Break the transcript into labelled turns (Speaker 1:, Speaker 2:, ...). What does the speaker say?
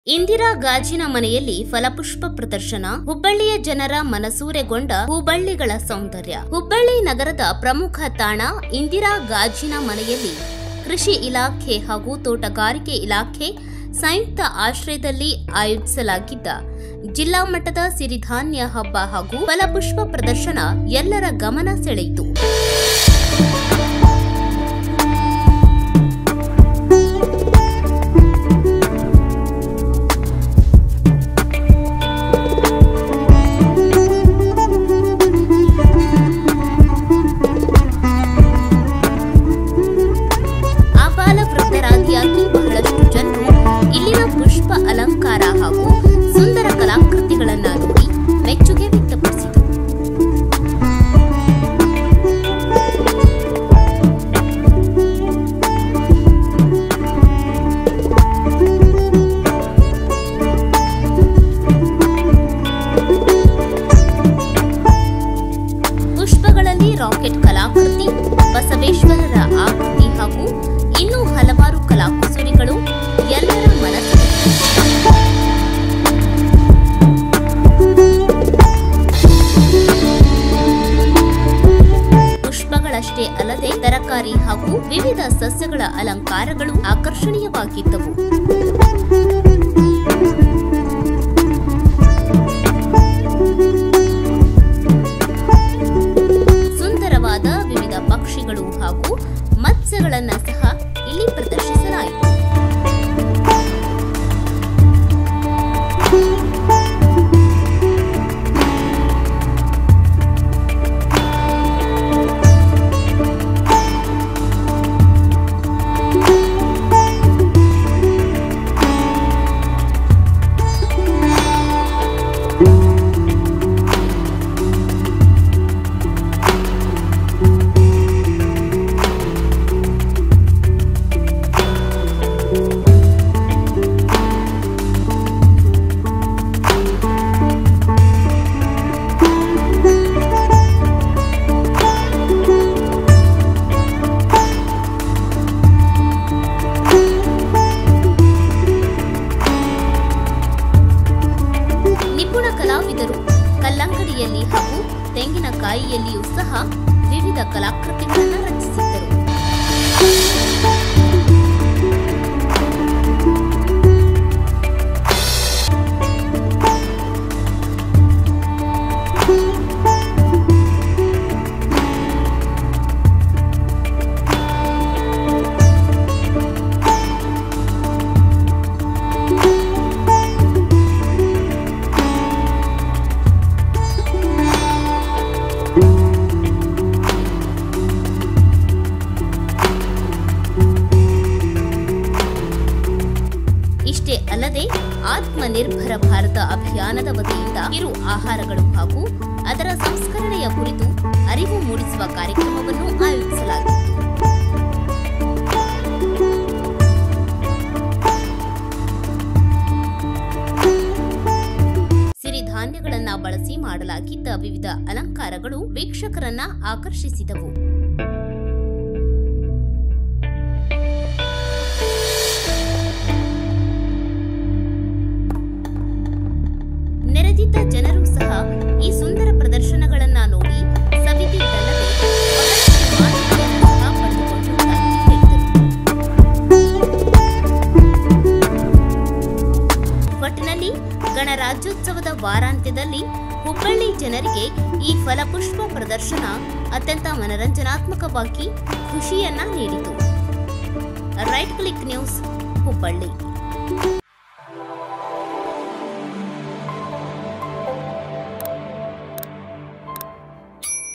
Speaker 1: ಇಂದಿರಾ ಗಾಜಿನ ಮನೆಯಲ್ಲಿ ಫಲಪುಷ್ಪ ಪ್ರದರ್ಶನ ಹುಬ್ಬಳ್ಳಿಯ ಜನರ ಮನಸೂರೆಗೊಂಡ ಹೂಬಳ್ಳಿಗಳ ಸೌಂದರ್ಯ ಹುಬ್ಬಳ್ಳಿ ನಗರದ ಪ್ರಮುಖ ತಾಣ ಇಂದಿರಾ ಗಾಜಿನ ಮನೆಯಲ್ಲಿ ಕೃಷಿ ಇಲಾಖೆ ಹಾಗೂ ತೋಟಗಾರಿಕೆ ಇಲಾಖೆ ಸಂಯುಕ್ತ ಆಶ್ರಯದಲ್ಲಿ ಆಯೋಜಿಸಲಾಗಿದ್ದ ಜಿಲ್ಲಾ ಮಟ್ಟದ ಸಿರಿಧಾನ್ಯ ಹಬ್ಬ ಹಾಗೂ ಫಲಪುಷ್ಪ ಪ್ರದರ್ಶನ ಎಲ್ಲರ ಗಮನ ಸೆಳೆಯಿತು ಆಬಾಲವೃದ್ಧರಾದಿಯಾಗಿ ಬಹಳಷ್ಟು ಜನರು ಇಲ್ಲಿನ ಪುಷ್ಪ ಅಲಂಕಾರ ಹಾಗೂ ಸುಂದರ ಕಲಾಕೃತಿಗಳನ್ನ ನೋಡಿ ಮೆಚ್ಚುಗೆ ವ್ಯಕ್ತಪಡಿಸಿದರು ಪುಷ್ಪಗಳಲ್ಲಿ ರಾಕೆಟ್ ಕಲಾಕೃತಿ ಬಸವೇಶ್ವರರ ಆಕೃತಿ ಹಾಗೂ ಇನ್ನೂ ಹಲವಾರು ಕಲಾಕುಸುರಿಗಳು ಎಲ್ಲರ ಮನಸ್ಸು ಪುಷ್ಪಗಳಷ್ಟೇ ಅಲ್ಲದೆ ತರಕಾರಿ ಹಾಗೂ ವಿವಿಧ ಸಸ್ಯಗಳ ಅಲಂಕಾರಗಳು ಆಕರ್ಷಣೀಯವಾಗಿದ್ದವು ಸುಂದರವಾದ ವಿವಿಧ ಪಕ್ಷಿಗಳು ಹಾಗೂ ಮತ್ಸ್ಯಗಳನ್ನ ಸಹ ಇಲ್ಲಿ ಪ್ರದರ್ಶಿಸಲಾಯಿತು ನಿಪುಣ ಕಲಾವಿದರು ಕಲ್ಲಂಗಡಿಯಲ್ಲಿ ಹಾಗೂ ತೆಂಗಿನಕಾಯಿಯಲ್ಲಿಯೂ ಸಹ ವಿವಿಧ ಕಲಾಕೃತಿಗಳನ್ನು ರಚಿಸಿದ್ದರು ಇಷ್ಟೇ ಅಲ್ಲದೆ ಆತ್ಮನಿರ್ಭರ ಭಾರತ ಅಭಿಯಾನದ ವತಿಯಿಂದ ಕಿರು ಆಹಾರಗಳು ಹಾಗೂ ಅದರ ಸಂಸ್ಕರಣೆಯ ಕುರಿತು ಅರಿವು ಮೂಡಿಸುವ ಕಾರ್ಯಕ್ರಮವನ್ನು ಆಯೋಜಿಸಲಾಗಿತ್ತು ಸಿರಿಧಾನ್ಯಗಳನ್ನ ಬಳಸಿ ಮಾಡಲಾಗಿದ್ದ ವಿವಿಧ ಅಲಂಕಾರಗಳು ವೀಕ್ಷಕರನ್ನ ಆಕರ್ಷಿಸಿದವು ನೆರೆದಿದ್ದ ಜನರು ಸಹ ಈ ಸುಂದರ ಪ್ರದರ್ಶನಗಳನ್ನ ನೋಡಿ ಸವಿದಿದ್ದಲ್ಲದೆ ಬಹಳಷ್ಟು ಮಾಹಿತಿಯನ್ನು ಸಹ ಪಡೆದುಕೊಂಡದ್ದಾಗಿ ಹೇಳಿದರು ಒಟ್ಟಿನಲ್ಲಿ ಗಣರಾಜ್ಯೋತ್ಸವದ ವಾರಾಂತ್ಯದಲ್ಲಿ ಹುಬ್ಬಳ್ಳಿ ಜನರಿಗೆ ಈ ಫಲಪುಷ್ಪ ಪ್ರದರ್ಶನ ಅತ್ಯಂತ ಮನರಂಜನಾತ್ಮಕವಾಗಿ ಖುಷಿಯನ್ನ ನೀಡಿತು ರೈಟ್ ಕ್ಲಿಕ್ ನ್ಯೂಸ್ ಹುಬ್ಬಳ್ಳಿ